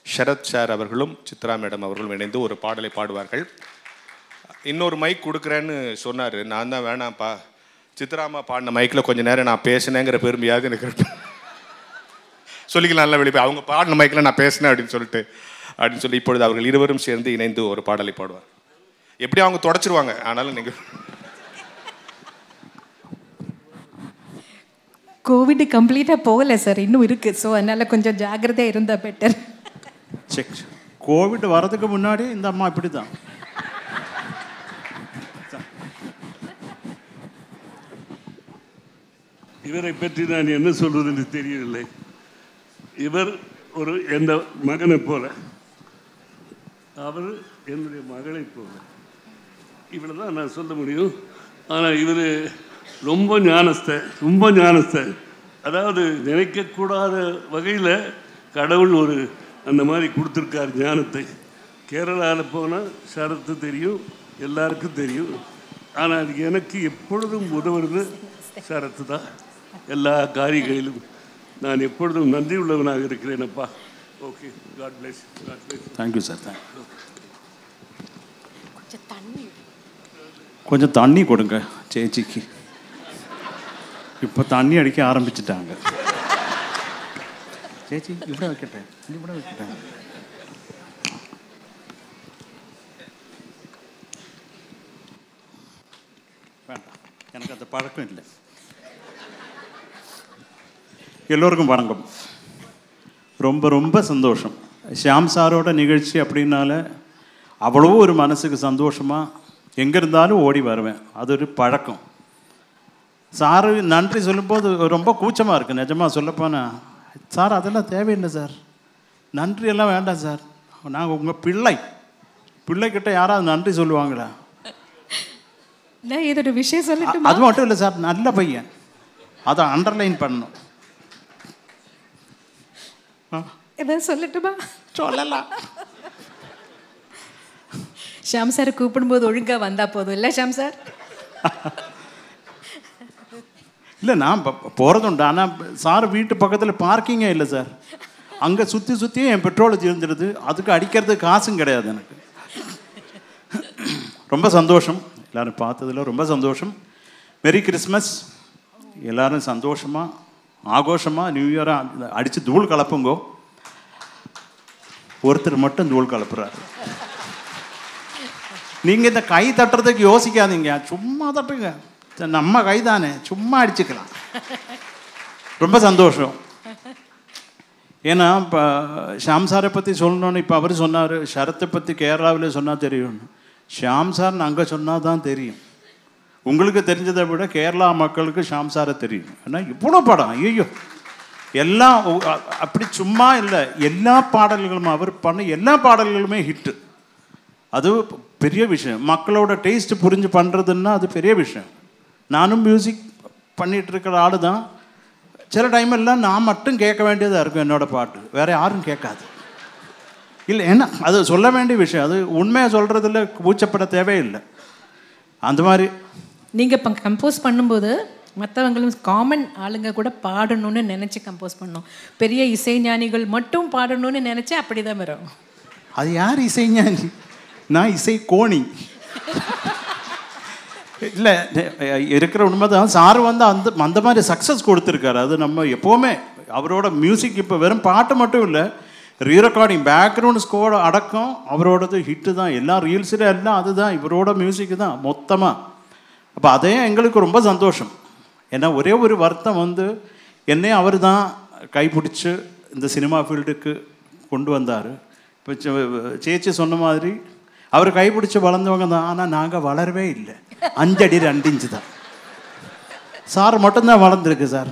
Sharad sir அவர்களும் Chitra madam அவர்களும் இணைந்து ஒரு பாடலை பாடுவார்கள் இன்னொரு மைக் கொடுக்குறேன்னு சொன்னார் நான் தான் வேணாம்ப்பா சித்ராமா பாடின மைக்கில் கொஞ்ச நேரம் நான் பேசினேங்கிற பெருமையாவது எனக்கு இருக்கு. சொல்லிக்கலாம் வெளியே அவங்க பாடின மைக்கில் நான் பேசினேன் அப்படின்னு சொல்லிட்டு அப்படின்னு சொல்லி இப்பொழுது அவர்கள் இருவரும் சேர்ந்து இணைந்து ஒரு பாடலை பாடுவார் எப்படி அவங்க தொடச்சிருவாங்க ஆனாலும் நீங்கள் கோவிட் கம்ப்ளீட்டாக போகல சார் இன்னும் இருக்கு ஸோ அதனால கொஞ்சம் ஜாக்கிரதையாக இருந்தால் பெட்டர் செக் கோவிட் வரதுக்கு முன்னாடி இந்த அம்மா இப்படி தான் இவரை பற்றி நான் என்ன சொல்வது என்று தெரியவில்லை இவர் ஒரு எந்த மகனைப் போல அவர் என்னுடைய மகளைப் போல இவ்வளவு தான் நான் சொல்ல முடியும் ஆனால் இவர் ரொம்ப ஞானஸ்த ரொம்ப ஞானஸ்த அதாவது நினைக்கக்கூடாத வகையில் கடவுள் ஒரு அந்த மாதிரி கொடுத்துருக்கார் ஞானத்தை கேரளாவில் போனால் சரத்து தெரியும் எல்லாருக்கும் தெரியும் ஆனால் எனக்கு எப்பொழுதும் உதவுறது சரத்து தான் எல்லா காரியங்களிலும் நான் எப்பொழுதும் நன்றி உள்ளவனாக இருக்கிறேன் அப்பா okay God bless God bless thank you sir thank கொஞ்சம் தண்ணி கொடுங்க சேச்சிக்கு இப்போ தண்ணி அடிக்க ஆரம்பிச்சிட்டாங்க சேச்சி இப்படி வைக்கட்டேன் இப்படி வைக்கட்டேன் வேண்டாம் எனக்கு அந்த பழக்கம் இல்லை எல்லோருக்கும் வணக்கம் ரொம்ப ரொம்ப சந்தோஷம் ஷியாம் சாரோட நிகழ்ச்சி அப்படின்னால அவ்வளோ ஒரு மனசுக்கு சந்தோஷமாக எங்கே இருந்தாலும் ஓடி வருவேன் அது ஒரு பழக்கம் சாரு நன்றி சொல்லும்போது ரொம்ப கூச்சமாக இருக்குது நிஜமாக சொல்லப்போனால் சார் அதெல்லாம் தேவையில்லை சார் நன்றி எல்லாம் வேண்டாம் சார் நாங்கள் உங்கள் பிள்ளை பிள்ளைக்கிட்ட யாராவது நன்றி சொல்லுவாங்களா நான் இதோட விஷயம் சொல்லட்டுமா அது மட்டும் இல்லை சார் நல்ல பையன் அதை அண்டர்லைன் பண்ணணும் ஏதாவது சொல்லட்டுமா சொல்லலாம் ஷாம் சார் கூப்பிடும்போது ஒழுங்கா வந்தா போதும் இல்லை ஷாம் சார் இல்லை நான் போகிறதுண்டு ஆனால் சார் வீட்டு பக்கத்தில் பார்க்கிங்கே இல்லை சார் அங்கே சுற்றி சுற்றியும் என் பெட்ரோல் தீர்ந்துடுது அதுக்கு அடிக்கிறதுக்கு காசும் கிடையாது எனக்கு ரொம்ப சந்தோஷம் எல்லாரும் பார்த்ததுல ரொம்ப சந்தோஷம் மெரி கிறிஸ்மஸ் எல்லாரும் சந்தோஷமாக ஆகோஷமாக நியூ இயராக அடித்து தூள் கலப்புங்கோ ஒருத்தர் மட்டும் தூள் கலப்புறாரு நீங்கள் இந்த கை தட்டுறதுக்கு யோசிக்காதீங்க சும்மா தட்டுங்க சரி, நம்ம கை தானே சும்மா அடிச்சுக்கலாம் ரொம்ப சந்தோஷம் ஏன்னா இப்போ ஷாம் சாரை பற்றி சொல்லணும்னு இப்போ அவர் சொன்னார் ஷரத்தை பற்றி கேரளாவில் சொன்னால் தெரியும் ஷாம் சார் அங்கே சொன்னால் தான் தெரியும் உங்களுக்கு தெரிஞ்சதை விட கேரளா மக்களுக்கு ஷாம் சாரை தெரியும் ஏன்னா இவ்வளோ படம் ஐயோ எல்லாம் ஒ- அ- அப்படி சும்மா இல்லை எல்லா பாடல்களும் அவர் பண்ண எல்லா பாடல்களுமே ஹிட்டு அது பெரிய விஷயம் மக்களோட டேஸ்ட் புரிஞ்சு பண்ணுறதுன்னா அது பெரிய விஷயம் நானும் மியூசிக் பண்ணிட்டு இருக்கிற ஆளு தான் சில டைம் எல்லாம் நான் மட்டும் கேட்க வேண்டியதாக இருக்கும் என்னோட பாட்டு வேற யாரும் கேட்காது இல்லை என்ன அது சொல்ல வேண்டிய விஷயம் அது உண்மையை சொல்கிறதுல கூச்சப்பட தேவையில்லை அந்த மாதிரி நீங்க இப்போ கம்போஸ் பண்ணும்போது மற்றவங்களும் காமன் ஆளுங்க கூட பாடணும்னு நினைச்சு கம்போஸ் பண்ணோம் பெரிய இசைஞானிகள் மட்டும் பாடணும்னு நினைச்சு அப்படிதான் வரும் அது யார் இசைஞானி நான் இசை கோணி இல்லை இருக்கிற உண்மை தான் சார் வந்து அந்த அந்த மாதிரி சக்ஸஸ் கொடுத்துருக்காரு அது நம்ம எப்போவுமே அவரோட மியூசிக் இப்போ வெறும் பாட்டு மட்டும் இல்லை ரீ ரெக்கார்டிங் பேக்ரவுண்ட் ஸ்கோர் அடக்கம் அவரோடது ஹிட்டு தான் எல்லாம் ரீல்ஸில் எல்லாம் அதுதான் இவரோட மியூசிக் தான் மொத்தமாக அப்போ அதே எங்களுக்கு ரொம்ப சந்தோஷம் ஏன்னா ஒரே ஒரு வருத்தம் வந்து என்னையும் அவர் தான் கைப்பிடிச்சு இந்த சினிமா ஃபீல்டுக்கு கொண்டு வந்தார் இப்போ சேச்சி சொன்ன மாதிரி அவர் கைப்பிடிச்சு வளர்ந்தவங்க தான் ஆனால் நாங்கள் வளரவே இல்லை அஞ்சடி ரெண்டு இன்ச்சு தான் சார் மட்டும்தான் வளர்ந்துருக்கு சார்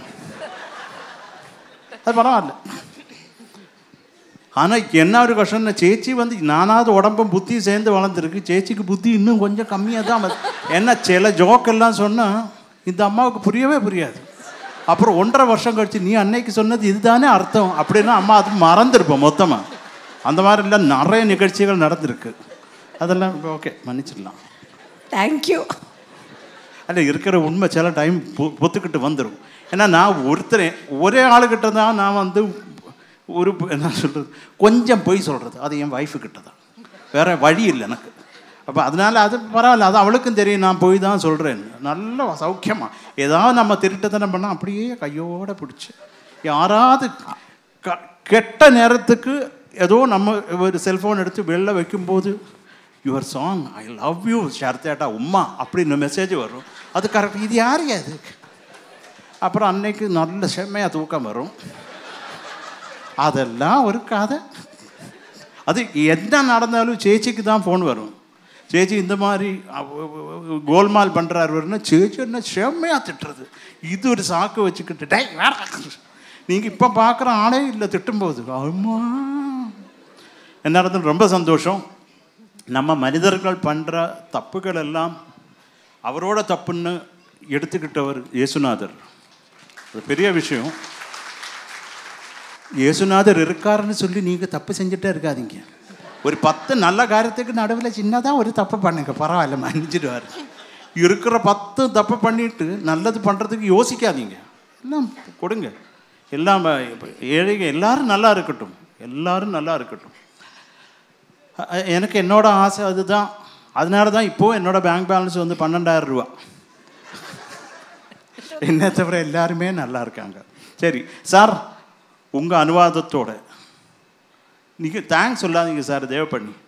அது பரவாயில்ல ஆனால் என்ன ஒரு கஷ்டம்னா சேச்சி வந்து நானாவது உடம்பும் புத்தி சேர்ந்து வளர்ந்துருக்கு சேச்சிக்கு புத்தி இன்னும் கொஞ்சம் கம்மியாக தான் வந்து ஏன்னா சில ஜோக்கெல்லாம் சொன்னால் இந்த அம்மாவுக்கு புரியவே புரியாது அப்புறம் ஒன்றரை வருஷம் கழிச்சு நீ அன்னைக்கு சொன்னது இதுதானே அர்த்தம் அப்படின்னா அம்மா அது மறந்துருப்போம் மொத்தமாக அந்த மாதிரிலாம் நிறைய நிகழ்ச்சிகள் நடந்திருக்கு அதெல்லாம் ஓகே மன்னிச்சிடலாம் தேங்க்யூ அல்ல இருக்கிற உண்மை சில டைம் பொ பொத்துக்கிட்டு வந்துடும் ஏன்னா நான் ஒருத்தரே ஒரே ஆளுகிட்ட தான் நான் வந்து ஒரு பொ- என்ன சொல்கிறது கொஞ்சம் பொய் சொல்கிறது அது என் ஒய்ஃபு கிட்ட தான் வேறு வழி இல்லை எனக்கு அப்போ அதனால அது பரவாயில்ல அது அவளுக்கும் தெரியும் நான் போய் தான் சொல்கிறேன் நல்ல சௌக்கியமாக ஏதாவது நம்ம திருட்டுத்தனம் பண்ணால் அப்படியே கையோட பிடிச்சி யாராவது க கெட்ட நேரத்துக்கு ஏதோ நம்ம ஒரு செல்ஃபோன் எடுத்து வெளில வைக்கும்போது your song I love you ஷர்த்தேட்டா உம்மா அப்படின்னு மெசேஜ் வரும் அது கரெக்ட் இது யாரு அது அப்புறம் அன்னைக்கு நல்ல செம்மையாக தூக்கம் வரும் அதெல்லாம் ஒரு கதை அது என்ன நடந்தாலும் சேச்சிக்கு தான் ஃபோன் வரும் சேச்சி இந்த மாதிரி அவ- அவ- கோல்மால் பண்ணுறாருன்னா சேச்சி என்ன செம்மையாக திட்டுறது இது ஒரு சாக்கு வச்சுக்கிட்டு டேய் வேற நீங்கள் இப்போ பார்க்குற ஆளே இல்லை திட்டும்போது அம்மா என்ன இருந்தாலும் ரொம்ப சந்தோஷம் நம்ம மனிதர்கள் பண்ணுற தப்புகள் எல்லாம் அவரோட தப்புன்னு எடுத்துக்கிட்டவர் இயேசுநாதர் அது பெரிய விஷயம் இயேசுநாதர் இருக்காருன்னு சொல்லி நீங்கள் தப்பு செஞ்சுட்டே இருக்காதீங்க ஒரு பத்து நல்ல காரியத்துக்கு நடுவில் சின்னதாக ஒரு தப்பு பண்ணுங்க பரவாயில்ல மன்னிச்சிடுவார் இருக்கிற பத்து தப்பு பண்ணிட்டு நல்லது பண்ணுறதுக்கு யோசிக்காதீங்க எல்லாம் கொடுங்க எல்லாம் ஏழைங்க எல்லாரும் நல்லா இருக்கட்டும் எல்லாரும் நல்லா இருக்கட்டும் அ- எனக்கு என்னோட ஆசை அதுதான் அதனால தான் இப்போது என்னோட பேங்க் பேலன்ஸ் வந்து பன்னெண்டாயிரம் ரூபா என்ன தவிர எல்லாருமே நல்லா இருக்காங்க சரி சார் உங்கள் அனுவாதத்தோட நீங்கள் தேங்க்ஸ் சொல்லாதீங்க சார் தேவைப்பண்ணி